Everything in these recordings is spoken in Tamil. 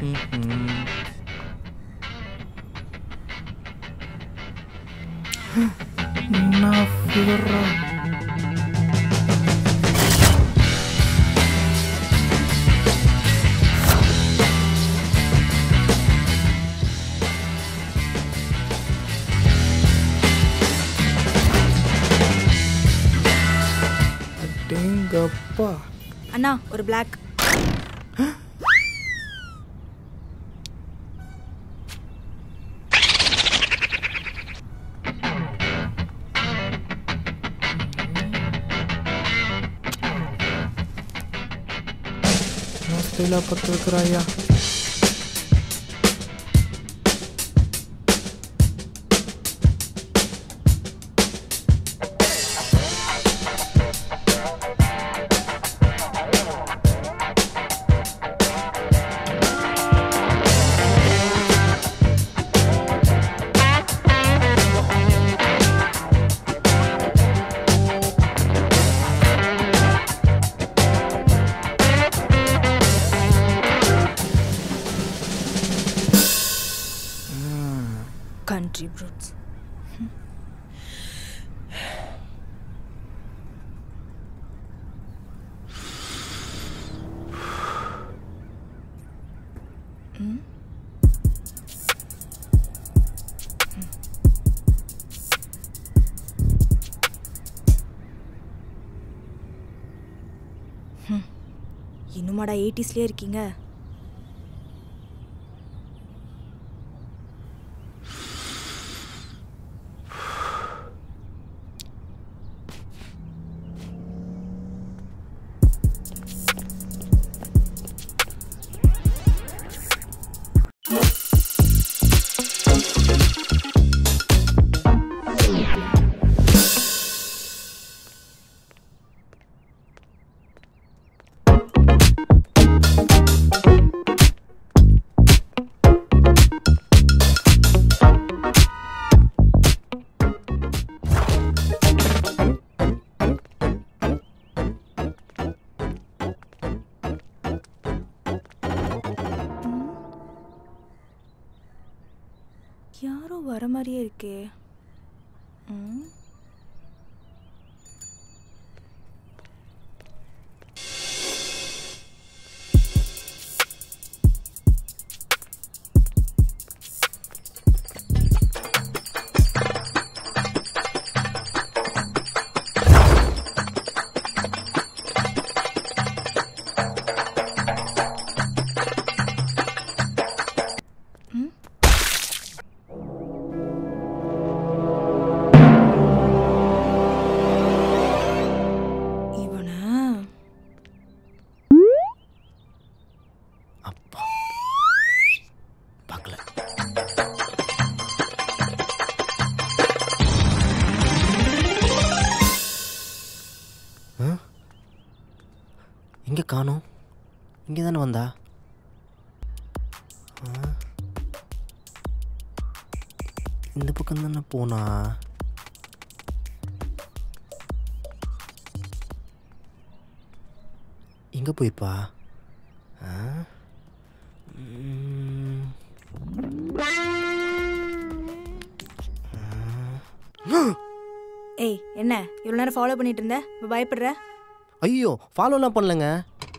நான் ஃபீவரா அடேங்கப்பா அண்ணா ஒரு பிளாக் ஸ்டைலாக பத்து வைக்கிறாயா கண்ட்ரி ப்ரூட்ஸ் இன்னுமாடா எயிட்டிஸ்லேயே இருக்கீங்க யாரோ வர மாதிரியே இருக்கே ம் இவனா அப்பா பார்க்கல எங்கே காணோம் இங்கே தானே வந்தா ஆ? இந்த பக்கம் தானே போனா எங்கே போயிருப்பா ஆ ம். ஏய் என்ன இவ்வளோ நேரம் ஃபாலோ பண்ணிட்டு இருந்த இப்போ பயப்படுற ஐயோ ஃபாலோலாம் பண்ணலங்க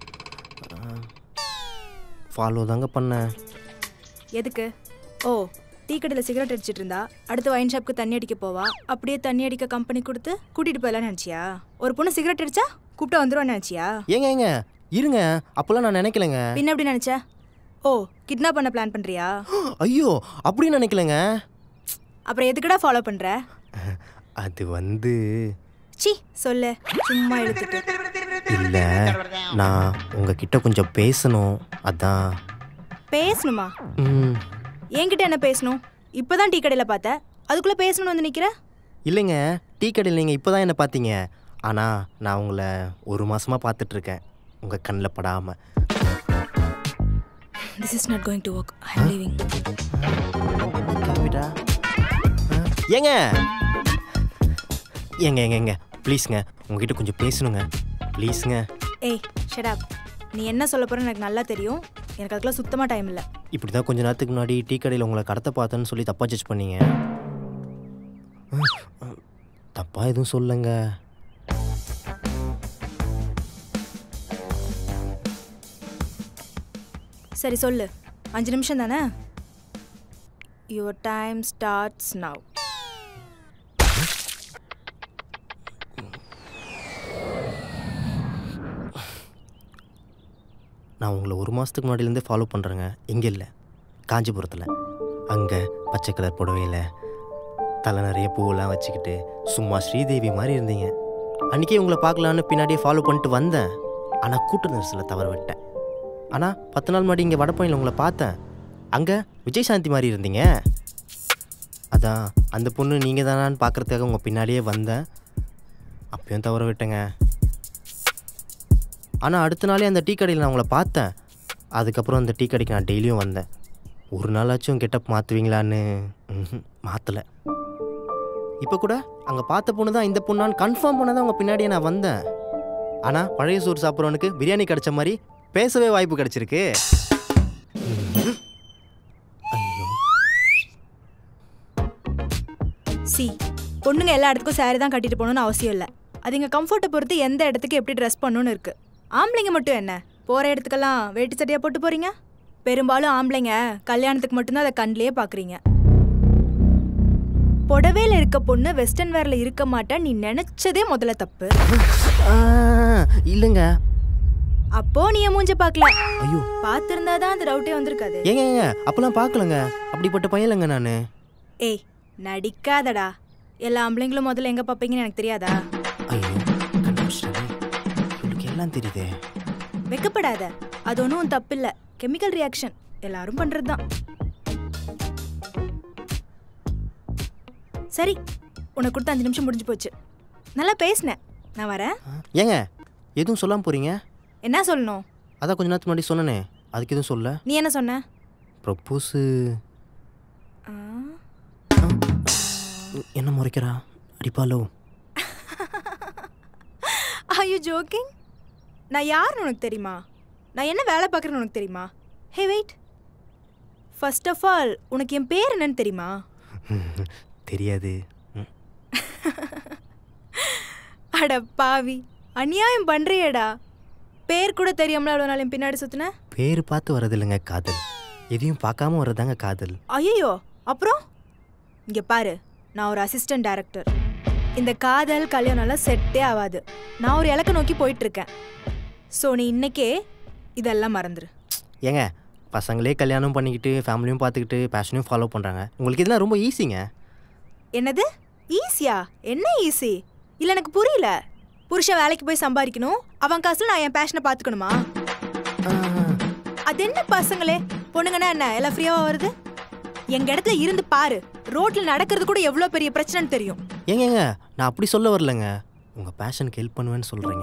ஃபாலோ தாங்க பண்ணேன் எதுக்கு ஓ டீ கடையில் சிகரெட் அடிச்சிட்டு இருந்தா அடுத்து வைன் ஷாப்க்கு தண்ணி அடிக்க போவா அப்படியே தண்ணி அடிக்க கம்பெனி கொடுத்து கூட்டிட்டு போயலாம்னு நினச்சியா ஒரு பொண்ணு சிகரெட் அடிச்சா கூப்பிட்டு வந்துருவான்னு நினச்சியா ஏங்க ஏங்க இருங்க அப்போல்லாம் நான் நினைக்கலங்க பின்ன எப்படி நினச்ச ஓ கிட்னாப் பண்ண பிளான் பண்ணுறியா ஐயோ அப்படி நினைக்கலங்க அப்புறம் எதுக்குடா ஃபாலோ பண்ணுற அது வந்து சி சொல்லு சும்மா இழுத்துட்டு இல்லை நான் உங்ககிட்ட கொஞ்சம் பேசணும் அதான் பேசணுமா ம் என்கிட்ட என்ன பேசணும் இப்போதான் டீ கடையில் பார்த்த அதுக்குள்ளே பேசணும்னு வந்து நிற்கிற இல்லைங்க டீ கடையில் நீங்கள் இப்போ தான் என்னை பார்த்தீங்க ஆனால் நான் உங்களை ஒரு மாதமாக பார்த்துட்ருக்கேன் உங்கள் கண்ணில் படாமல் this is not going to work I am leaving ஏங்க ஏங்க ஏங்க ஏங்க ப்ளீஸ்ங்க உங்ககிட்ட கொஞ்சம் பேசணுங்க ப்ளீஸுங்க ஏய் ஷடாப் நீ என்ன சொல்ல போறன்னு எனக்கு நல்லா தெரியும் எனக்கு அதுக்கெல்லாம் சுத்தமாக டைம் இல்லை இப்படி தான் கொஞ்ச நேரத்துக்கு முன்னாடி டீ கடையில் உங்களை கடத்த பார்த்தேன்னு சொல்லி தப்பாக ஜட்ஜ் பண்ணீங்க தப்பாக எதுவும் சொல்லுங்க சரி சொல்லு அஞ்சு நிமிஷம் தானே யுவர் டைம் ஸ்டார்ட்ஸ் நவ் நான் உங்களை ஒரு மாதத்துக்கு முன்னாடிலேருந்தே ஃபாலோ பண்ணுறேங்க இங்கே இல்லை காஞ்சிபுரத்தில் அங்கே பச்சை கலர் புடவையில் தலை நிறைய பூவெல்லாம் வச்சுக்கிட்டு சும்மா ஸ்ரீதேவி மாதிரி இருந்தீங்க அன்றைக்கே உங்களை பார்க்கலான்னு பின்னாடியே ஃபாலோ பண்ணிட்டு வந்தேன் ஆனால் கூட்ட நெரிசலில் தவற விட்டேன் ஆனால் பத்து நாள் முன்னாடி இங்கே வடப்பழனியில் உங்களை பார்த்தேன் அங்கே விஜய் சாந்தி மாதிரி இருந்தீங்க அதான் அந்த பொண்ணு நீங்கள் தானான்னு பார்க்குறதுக்காக உங்கள் பின்னாடியே வந்தேன் அப்பயும் தவற விட்டேங்க ஆனால் அடுத்த நாளே அந்த டீ கடையில் நான் உங்களை பார்த்தேன் அதுக்கப்புறம் அந்த டீ கடைக்கு நான் டெய்லியும் வந்தேன் ஒரு நாளாச்சும் கெட்டப் மாற்றுவீங்களான்னு மாற்றலை இப்போ கூட அங்கே பார்த்த பொண்ணு தான் இந்த பொண்ணான்னு கன்ஃபார்ம் பண்ண தான் உங்கள் பின்னாடியே நான் வந்தேன் ஆனால் பழைய சோறு சாப்பிட்றவனுக்கு பிரியாணி கிடைச்ச மாதிரி பேசவே வாய்ப்பு கிடைச்சிருக்கு ம்ஹும். ஐயோ சி பொண்ணுங்க எல்லா இடத்துக்கும் saree தான் கட்டிட்டு போகணும்னு அவசியம் இல்லை அது இங்கே கம்ஃபர்ட்டை பொறுத்து எந்த இடத்துக்கு எப்படி ட்ரெஸ் பண்ணணும்னு இருக்கு ஆம்பளைங்க மட்டும் என்ன போகிற இடத்துக்கெல்லாம் வேட்டி சட்டையாக போட்டு போகிறீங்க பெரும்பாலும் ஆம்பளைங்க கல்யாணத்துக்கு மட்டும்தான் அதை கண்ணிலே பார்க்குறீங்க புடவையில் இருக்க பொண்ணு வெஸ்டர்ன் வேரில் இருக்க மாட்டா நீ நினச்சதே முதல்ல தப்பு ஆ, இல்லைங்க அப்போ நீ என் மூஞ்ச பார்க்கல ஐயோ பார்த்துருந்தா தான் அந்த டவுட்டே வந்திருக்காது ஏங்க ஏங்க அப்போல்லாம் பார்க்கலங்க அப்படிப்பட்ட பையன் இல்லைங்க நான் ஏய் நடிக்காதடா எல்லா ஆம்பளைங்களும் முதல்ல எங்கே பார்ப்பீங்கன்னு எனக்கு தெரியாதா ஐயோ கண்டுபிடிச்சிட்டாரு இவளுக்கு எல்லாம் தெரியுதே வெக்கப்படாத அது ஒன்றும் தப்பு இல்லை கெமிக்கல் ரியாக்ஷன் எல்லாரும் பண்ணுறது தான் சரி உனக்கு கொடுத்த அஞ்சு நிமிஷம் முடிஞ்சு போச்சு நல்லா பேசினேன் நான் வரேன் ஆ, ஏங்க எதுவும் சொல்லாமல் போகிறீங்க என்ன சொல்லணும் அதான் கொஞ்ச நேரத்துக்கு முன்னாடி சொன்னனே அதுக்கு எதுவும் சொல்ல நீ என்ன சொன்ன ப்ரப்போஸு ஆ, என்ன முறைக்கிறா அடிப்பாலோ are you ஜோக்கிங் நான் யாருன்னு உனக்கு தெரியுமா நான் என்ன வேலை பார்க்குறேன்னு உனக்கு தெரியுமா hey wait first of all உனக்கு என் பேர் என்னன்னு தெரியுமா தெரியாது ம். அட பாவி அநியாயம் பண்ணுறியேடா பேர் கூட தெரியாமல அவ்வளோ நாள் என் பின்னாடி சுற்றின பேர் பார்த்து வர்றது இல்லைங்க காதல் எதையும் பார்க்காம வர்றதாங்க காதல் ஐயோ அப்புறம் இங்கே பாரு நான் ஒரு அசிஸ்டன்ட் டைரக்டர் இந்த காதல் கல்யாணம்லாம் செட்டே ஆகாது நான் ஒரு இலக்க நோக்கி போயிட்டு இருக்கேன் ஸோ நீ இன்னைக்கே இதெல்லாம் மறந்துரு ஏங்க பசங்களே கல்யாணம் பண்ணிக்கிட்டு ஃபேமிலியும் பார்த்துக்கிட்டு பேஷனையும் ஃபாலோ பண்ணுறாங்க உங்களுக்கு இதெல்லாம் ரொம்ப ஈஸிங்க என்னது ஈஸியா என்ன ஈஸி இல்லை எனக்கு புரியல புருஷன் வேலைக்கு போய் சம்பாதிக்கணும் அவன் காசுல நான் என் பேஷனை பார்த்துக்கணுமா அது என்ன பசங்களே பொண்ணுங்கன்னா என்ன எல்லாம் ஃப்ரீயாவா வருது எங்க இடத்துல இருந்து பாரு ரோட்ல நடக்கிறது கூட எவ்வளோ பெரிய பிரச்சனைன்னு தெரியும் ஏங்க ஏங்க நான் அப்படி சொல்ல வரலங்க உங்கள் பேஷனுக்கு ஹெல்ப் பண்ணுவேன்னு சொல்கிறேங்க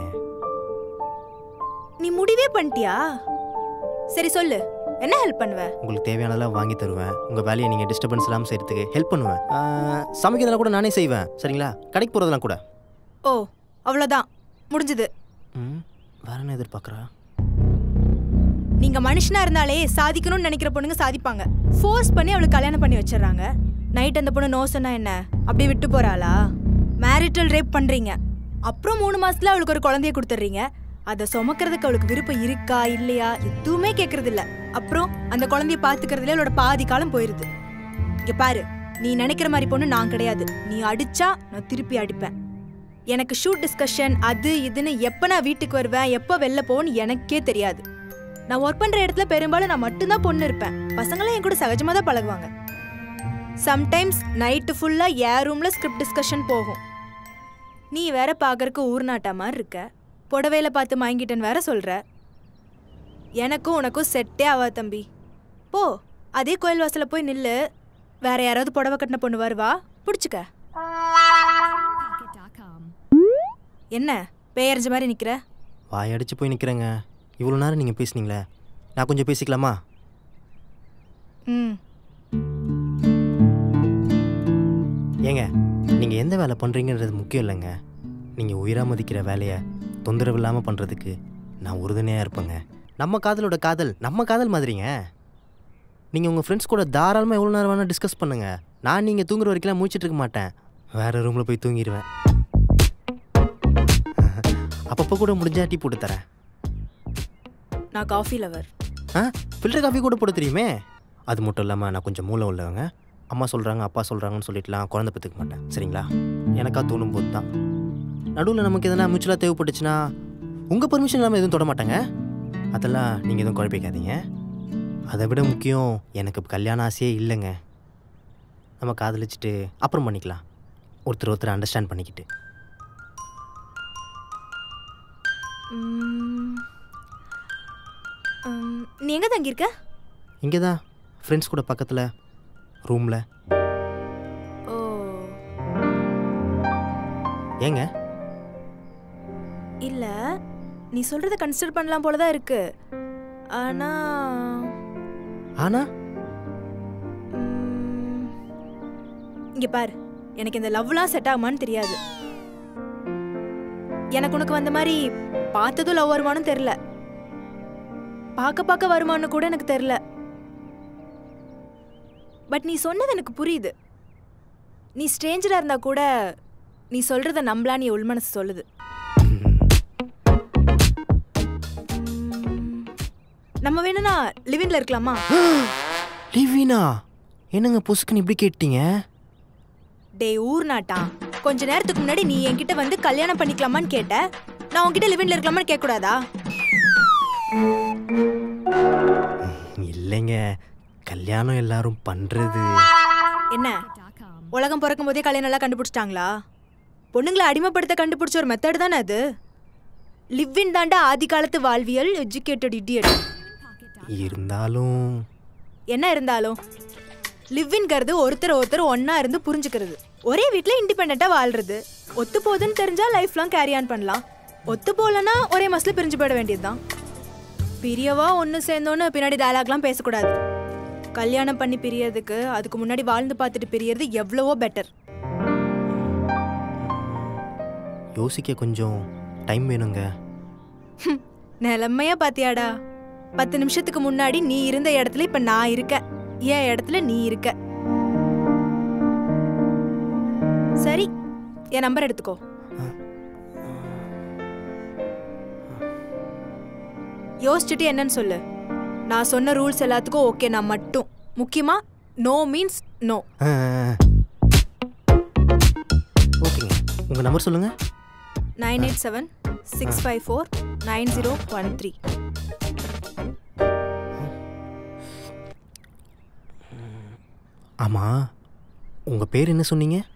நீ முடிவே பண்ணிட்டியா சரி சொல்லு என்ன ஹெல்ப் பண்ணுவ உங்களுக்கு தேவையானதெல்லாம் வாங்கி தருவேன் உங்கள் வேலையை நீங்கள் டிஸ்டர்பன்ஸ் இல்லாமல் செய்கிறதுக்கு ஹெல்ப் பண்ணுவேன் ஆ, சமைக்கிறதெல்லாம் கூட நானே செய்வேன் சரிங்களா கடைக்கு போகிறதெல்லாம் கூட ஓ அவ்வளோதான் முடிஞ்சது ம் வேற என்ன எதிர்பார்க்குறா நீங்க மனுஷனா இருந்தாலே சாதிக்கணும்னு நினைக்கிற பொண்ணுங்க சாதிப்பாங்க ஃபோர்ஸ் பண்ணி அவளுக்கு கல்யாணம் பண்ணி வச்சிடுறாங்க நைட் அந்த பொண்ணு நோ சொன்னா என்ன அப்படியே விட்டு போறாளா மேரிட்டல் ரேப் பண்றீங்க அப்புறம் மூணு மாசத்துல அவளுக்கு ஒரு குழந்தைய கொடுத்துட்றீங்க அதை சுமக்கிறதுக்கு அவளுக்கு விருப்பம் இருக்கா இல்லையா எதுவுமே கேட்கறது இல்ல அப்புறம் அந்த குழந்தைய பாத்துக்கிறதுல அவளோட பாதி காலம் போயிருது இங்க பாரு நீ நினைக்கிற மாதிரி பொண்ணு நான் கிடையாது நீ அடிச்சா நான் திருப்பி அடிப்பேன் எனக்கு ஷூட் டிஸ்கஷன் அது இதுன்னு எப்போ நான் வீட்டுக்கு வருவேன் எப்போ வெளில போவேன்னு எனக்கே தெரியாது நான் ஒர்க் பண்ற இடத்துல பெரும்பாலும் நான் மட்டும்தான் பொண்ணு இருப்பேன் பசங்களாம் என் கூட சகஜமா தான் பழகுவாங்க சம்டைம்ஸ் நைட்டு ஃபுல்லா ஏ ரூம்ல ஸ்கிரிப்ட் டிஸ்கஷன் போகும் நீ வேற பார்க்கறக்கு ஊர்நாட்டா மாதிரி இருக்க புடவையில பார்த்து மயங்கிட்டேன்னு வேற சொல்ற எனக்கும் உனக்கும் செட்டே ஆவா தம்பி போ அதே கோயில் வாசல்ல போய் நில்லு வேற யாராவது புடவை கட்டின பொண்ணு வருவா பிடிச்சிக்க என்ன பேயறிஞ்ச மாதிரி நிக்கிற வாயடிச்சு போய் நிற்கிறேங்க இவ்வளோ நேரம் நீங்கள் பேசுனீங்களே நான் கொஞ்சம் பேசிக்கலாமா ம் ஏங்க நீங்கள் எந்த வேலை பண்ணுறீங்கன்றது முக்கியம் இல்லைங்க நீங்கள் உயிராக மதிக்கிற வேலையை தொந்தரவு இல்லாமல் பண்ணுறதுக்கு நான் உறுதுணையாக இருப்பேங்க நம்ம காதலோட காதல் நம்ம காதல் மாதிரிங்க நீங்கள் உங்கள் ஃப்ரெண்ட்ஸ் கூட தாராளமாக எவ்வளோ நேரம் வேணால் டிஸ்கஸ் பண்ணுங்கள் நான் நீங்கள் தூங்குற வரைக்கும்லாம் மூச்சிட்டு இருக்க மாட்டேன் வேறு ரூமில் போய் தூங்கிடுவேன் அப்பப்போ கூட முடிஞ்சா டீ போட்டு தரேன் நான் காஃபி லவர் ஆ ஃபில்டர் காஃபி கூட போட தெரியுமே அது மட்டும் இல்லாமல் நான் கொஞ்சம் மூளை உள்ளவங்க அம்மா சொல்கிறாங்க அப்பா சொல்கிறாங்கன்னு சொல்லிட்டுலாம் குழந்தை பெற்றுக்க மாட்டேன் சரிங்களா எனக்கா தோணும் போது தான் நடுவில் நமக்கு எதனா முச்சலாக தேவைப்பட்டுச்சுன்னா உங்கள் பர்மிஷன் இல்லாமல் எதுவும் தொட மாட்டாங்க அதெல்லாம் நீங்கள் எதுவும் குழப்பிக்காதீங்க அதை விட முக்கியம் எனக்கு இப்ப கல்யாண ஆசையே இல்லைங்க நம்ம காதலிச்சுட்டு அப்புறம் பண்ணிக்கலாம் ஒருத்தர் ஒருத்தர் அண்டர்ஸ்டாண்ட் பண்ணிக்கிட்டு ம். ம், நீ எங்கே தங்கியிருக்க இங்கே தான் ஃப்ரெண்ட்ஸ் கூட பக்கத்தில் ரூமில் ஓ ஏங்க இல்லை நீ சொல்கிறத கன்சிடர் பண்ணலாம் போல தான் இருக்கு ஆனால் ஆனால் இங்கே பாரு எனக்கு இந்த லவ்லாம் செட் ஆகுமான்னு தெரியாது எனக்கு உனக்கு வந்த மாதிரி பார்த்ததும் லவ் வருமானம் தெரில பார்க்க பார்க்க வருமானு கூட எனக்கு தெரில பட் நீ சொன்னது எனக்கு புரியுது நீ ஸ்ட்ரேஞ்சராக இருந்தா கூட நீ சொல்றத நம்பலாம் நீ உள்மனசு சொல்லுது உம், நம்ம வேணும்னா லிவிங்ல இருக்கலாமா லிவினா என்னங்க பொசுக்குன்னு இப்படி கேட்டீங்க டேய் ஊர் நாட்டான் கொஞ்ச நேரத்துக்கு முன்னாடி நீ என்கிட்ட வந்து கல்யாணம் பண்ணிக்கலாமான்னு கேட்ட நான் உன்கிட்ட லிவிங்ல இருக்கலாமான்னு கேட்க கூடாதா இல்லைங்க கல்யாணம் எல்லாரும் பண்ணுறது என்ன உலகம் பிறக்கும் போதே கல்யாணம் எல்லாம் கண்டுபிடிச்சிட்டாங்களா பொண்ணுங்களை அடிமைப்படுத்த கண்டுபிடிச்ச ஒரு மெத்தட் தானே அது லிவ்வின் தாண்டா ஆதி காலத்து வாழ்வியல் எஜுகேட்டட் இடியட் இருந்தாலும் என்ன இருந்தாலும் லிவ்வின்கிறது ஒருத்தர் ஒருத்தர் ஒண்ணா இருந்து புரிஞ்சுக்கிறது ஒரே வீட்ல இண்டிபெண்டா வாழ்றது ஒத்து போகுதுன்னு தெரிஞ்சா லைஃப் லாங் கேரி ஆன் பண்ணலாம் ஒத்து போகலன்னா ஒரே மாசத்துல பிரிஞ்சு போயிட வேண்டியதுதான் பிரியவா ஒன்று சேர்ந்தோன்னு பின்னாடி டயலாக்லாம் பேசக்கூடாது கல்யாணம் பண்ணி பிரியறதுக்கு அதுக்கு முன்னாடி வாழ்ந்து பார்த்துட்டு பிரியறது எவ்வளவோ பெட்டர் யோசிக்க கொஞ்சம் டைம் வேணுங்க நிலைமையா பாத்தியாடா பத்து நிமிஷத்துக்கு முன்னாடி நீ இருந்த இடத்துல இப்ப நான் இருக்கேன் என் இடத்துல நீ இருக்க சரி என் நம்பர் எடுத்துக்கோ யோசிச்சுட்டு என்னன்னு சொல்லு நான் சொன்ன ரூல்ஸ் எல்லாத்துக்கும் ஓகே நான் மட்டும் முக்கியமா நோ மீன்ஸ் நோ ஆ, ஓகேங்க உங்கள் நம்பர் சொல்லுங்கள் nine eight seven six five four nine zero one three ஆமாம் உங்கள் பேர் என்ன சொன்னீங்க